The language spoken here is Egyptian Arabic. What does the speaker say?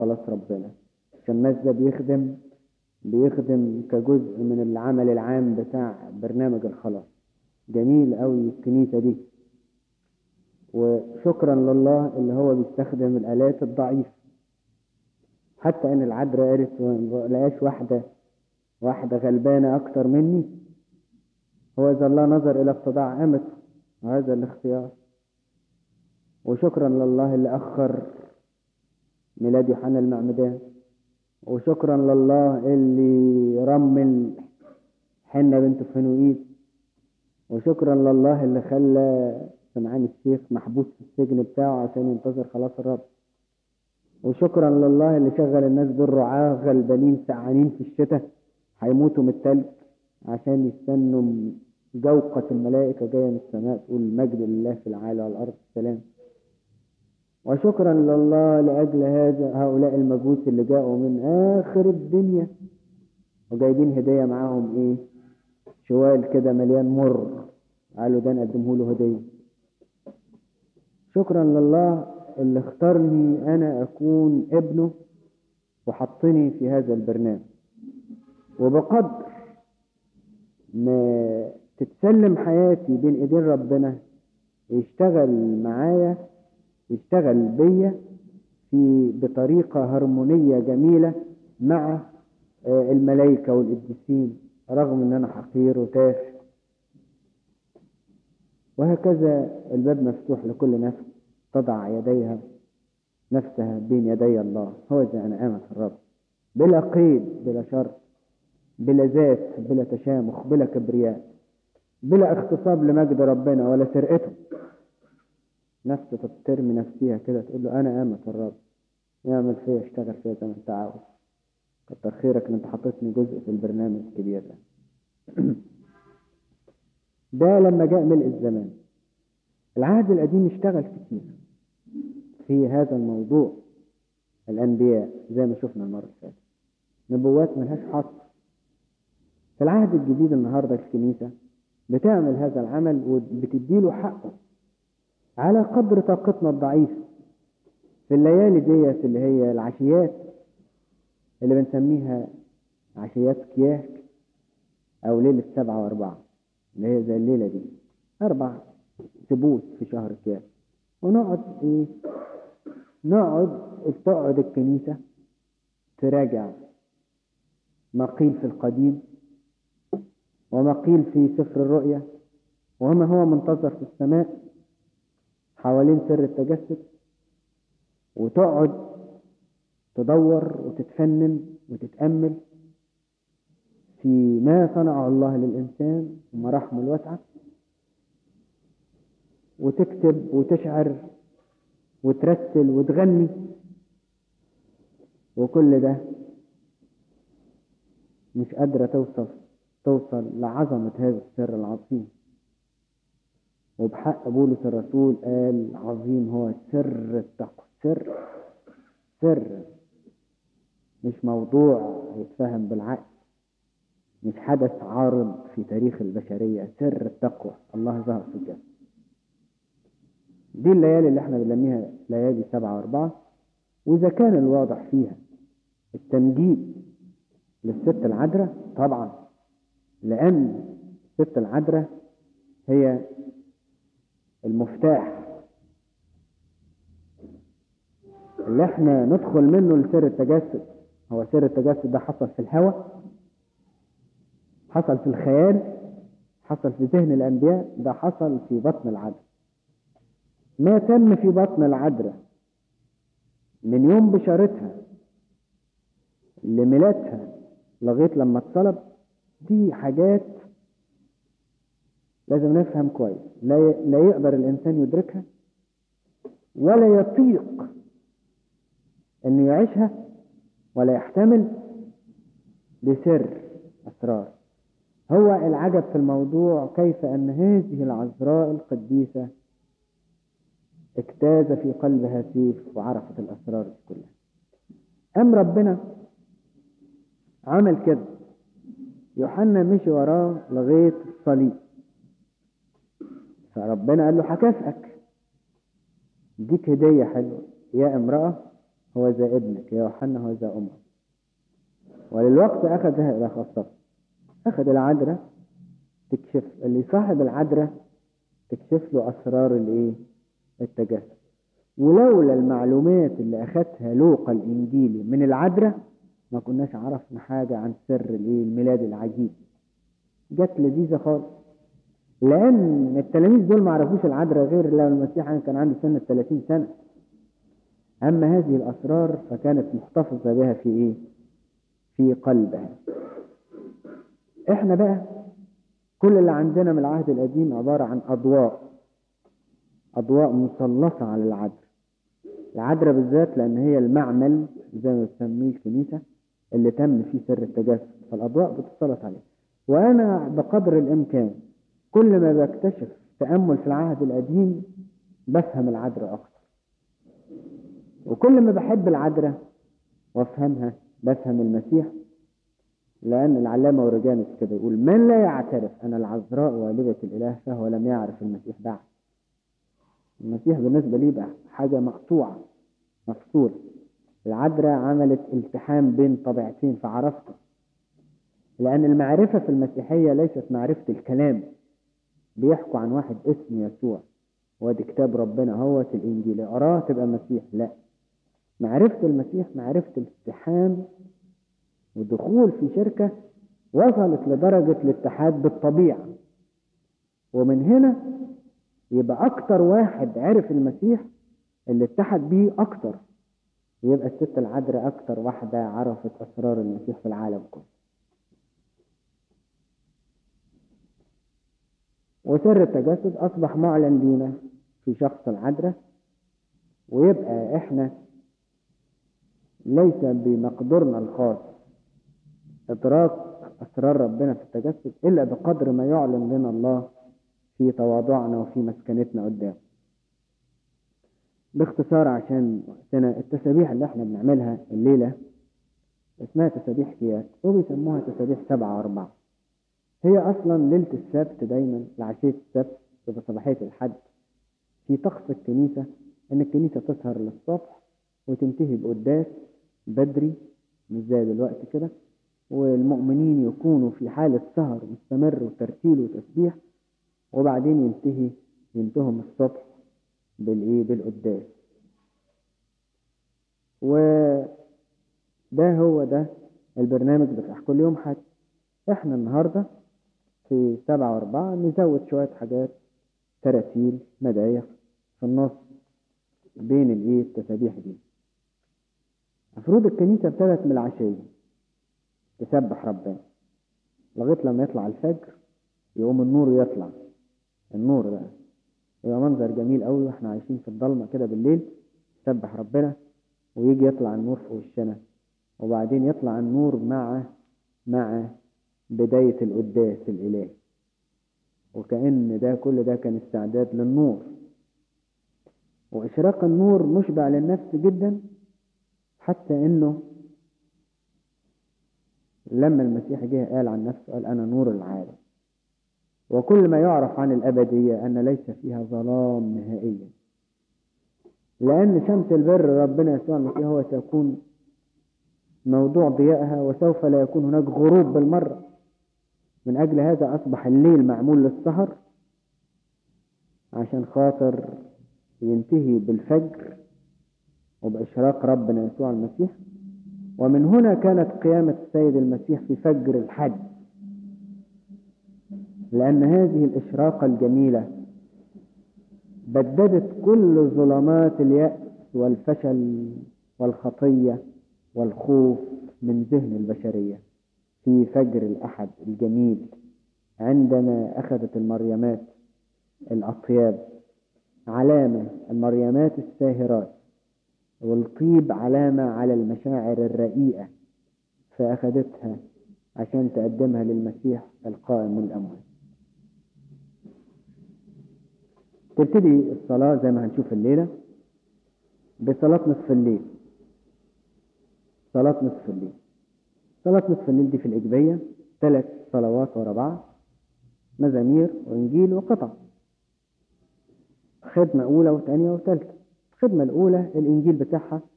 خلاص ربنا الشماس ده بيخدم بيخدم كجزء من العمل العام بتاع برنامج الخلاص جميل قوي الكنيسة دي وشكرا لله اللي هو بيستخدم الآلات الضعيفة حتى ان العذراء قالت ما لقاش واحدة واحدة غلبانة أكتر مني هو إذا الله نظر إلى اتضاع أمته وهذا الاختيار وشكرا لله اللي أخر ميلاد يوحنا المعمدان وشكرا لله اللي رمل حنة بنت فنوئيل وشكرا لله اللي خلى سمعان الشيخ محبوس في السجن بتاعه عشان ينتظر خلاص الرب وشكرا لله اللي شغل الناس دول رعاة غلبانين سعانين في الشتاء هيموتوا من التلج عشان يستنوا جوقة الملائكة جاية من السماء تقول مجد لله في العالى والأرض السلام وشكرا لله لأجل هذا هؤلاء المجوس اللي جاءوا من آخر الدنيا وجايبين هدية معاهم إيه شوال كده مليان مر قالوا ده نقدمه له هدية شكرا لله اللي اختارني أنا أكون ابنه وحطني في هذا البرنامج وبقدر ما تتسلم حياتي بين ايدين ربنا يشتغل معايا يشتغل بيا في بطريقة هرمونية جميلة مع الملائكة والقديسين رغم ان انا حقير وتافه وهكذا الباب مفتوح لكل نفس تضع يديها نفسها بين يدي الله هو ذا انا امة الرب بلا قيد بلا شرط بلا ذات بلا تشامخ بلا كبرياء بلا اغتصاب لمجد ربنا ولا سرقته نفسه ترمي نفسيها كده تقول له انا امة الرب يعمل فيا اشتغل فيا زي ما انت عاوز كتر خيرك ان انت حطيتني جزء في البرنامج الكبير ده ده لما جاء ملء الزمان العهد القديم اشتغل كتير في هذا الموضوع الانبياء زي ما شفنا المره اللي فاتت نبوات ملهاش حصر في العهد الجديد النهارده الكنيسه بتعمل هذا العمل وبتديله حقه على قدر طاقتنا الضعيفة في الليالي ديت اللي هي العشيات اللي بنسميها عشيات كياك أو ليلة سبعة وأربعة اللي هي زي الليلة دي أربع سبوت في شهر كياك ونقعد إيه نقعد تقعد الكنيسة تراجع ما قيل في القديم وما قيل في سفر الرؤيا وما هو منتظر في السماء حوالين سر التجسد وتقعد تدور وتتفنن وتتأمل في ما صنعه الله للإنسان ومراحمه الواسعة وتكتب وتشعر وترسل وتغني وكل ده مش قادرة توصف توصل لعظمة هذا السر العظيم وبحق بولس الرسول قال عظيم هو سر التقوى سر سر مش موضوع يتفهم بالعقل مش حدث عارض في تاريخ البشرية سر التقوى الله ظهر في الجنة دي الليالي اللي احنا بنسميها ليالي سبعة واربعة وإذا كان الواضح فيها التمجيد للست العذراء طبعا لأن الست العذراء هي المفتاح اللي احنا ندخل منه لسر التجسد هو سر التجسد ده حصل في الهوى حصل في الخيال حصل في ذهن الأنبياء ده حصل في بطن العذراء ما تم في بطن العذراء من يوم بشارتها لميلادها لغاية لما اتصلب دي حاجات لازم نفهم كويس لا لا يقدر الإنسان يدركها ولا يطيق إنه يعيشها ولا يحتمل بسر أسرار هو العجب في الموضوع كيف أن هذه العذراء القديسة اجتاز في قلبها سيف وعرفت الأسرار دي كلها أم ربنا عمل كده يوحنا مشي وراه لغاية الصليب فربنا قال له هكافئك اديك هدية حلوة يا امرأة هو ذا ابنك يا يوحنا هو ذا أمك وللوقت أخذها إلى خاصته أخذ العذراء تكشف اللي صاحب العذراء تكشف له أسرار الإيه التجسد ولولا المعلومات اللي أخذها لوقا الإنجيلي من العذراء ما كناش عرفنا حاجة عن سر الإيه الميلاد العجيب جت لذيذة خالص لأن التلاميذ دول ما عرفوش العذراء غير لما المسيح كان عنده سنة 30 سنة أما هذه الأسرار فكانت محتفظة بها في إيه؟ في قلبها إحنا بقى كل اللي عندنا من العهد القديم عبارة عن أضواء أضواء مسلطة على العذراء العذراء بالذات لأن هي المعمل زي ما بتسميه الكنيسة اللي تم فيه سر التجسد فالأضواء بتسلط عليه وأنا بقدر الإمكان كل ما بكتشف تأمل في العهد القديم بفهم العذراء أكتر وكل ما بحب العذراء وافهمها بفهم المسيح لأن العلامة أوريجانوس كده يقول من لا يعترف أن العذراء والدة الإله فهو لم يعرف المسيح بعد المسيح بالنسبة لي بقى حاجة مقطوعة مفصولة العذراء عملت التحام بين طبيعتين فعرفته لأن المعرفة في المسيحية ليست معرفة الكلام بيحكوا عن واحد اسمه يسوع وادي كتاب ربنا هو الإنجيل اقراه تبقى مسيح لا معرفة المسيح معرفة الالتحام والدخول في شركة وصلت لدرجة الاتحاد بالطبيعة ومن هنا يبقى أكتر واحد عرف المسيح اللي اتحد بيه أكتر يبقى الست العذراء أكتر واحدة عرفت أسرار المسيح في العالم كله وسر التجسد أصبح معلن لينا في شخص العذراء ويبقى إحنا ليس بمقدورنا الخاص إدراك أسرار ربنا في التجسد إلا بقدر ما يعلن لنا الله في تواضعنا وفي مسكنتنا قدامه باختصار عشان وقتنا التسابيح اللي احنا بنعملها الليلة اسمها تسابيح كياس وبيسموها تسابيح سبعة وأربعة هي أصلا ليلة السبت دايما لعشية السبت تبقى صباحية الحد في طقس الكنيسة إن الكنيسة تسهر للصبح وتنتهي بقداس بدري مش زي دلوقتي كده والمؤمنين يكونوا في حالة سهر مستمر وترتيل وتسبيح وبعدين ينتهي ينتهم الصبح بالايه بالقداس وده هو ده البرنامج بتاع كل يوم حد احنا النهاردة في سبعة واربعة نزود شوية حاجات تراتيل مدايح في النص بين الايه التسابيح دي مفروض الكنيسة ابتدت من العشية تسبح ربنا لغاية لما يطلع الفجر يقوم النور يطلع النور بقى يبقى منظر جميل قوي واحنا عايشين في الضلمة كده بالليل نسبح ربنا ويجي يطلع النور في وشنا وبعدين يطلع النور مع مع بداية القداس الإلهي وكأن ده كل ده كان استعداد للنور وإشراق النور مشبع للنفس جدا حتى إنه لما المسيح جه قال عن نفسه قال أنا نور العالم وكل ما يعرف عن الأبدية أن ليس فيها ظلام نهائيا لأن شمس البر ربنا يسوع المسيح هو سيكون موضوع ضيائها وسوف لا يكون هناك غروب بالمرة من أجل هذا أصبح الليل معمول للسهر عشان خاطر ينتهي بالفجر وبإشراق ربنا يسوع المسيح ومن هنا كانت قيامة السيد المسيح في فجر الحج لأن هذه الإشراقة الجميلة بددت كل ظلمات اليأس والفشل والخطية والخوف من ذهن البشرية في فجر الأحد الجميل عندما أخذت المريمات الأطياب علامة المريمات الساهرات والطيب علامة على المشاعر الرقيقة فأخذتها عشان تقدمها للمسيح القائم من الأموات تبتدي الصلاة زي ما هنشوف الليلة بصلاة نصف الليل صلاة نصف الليل صلاة نصف الليل دي في الإجبية ثلاث صلوات ورا بعض مزامير وإنجيل وقطع خدمة أولى وثانية وثالثة الخدمة الأولى الإنجيل بتاعها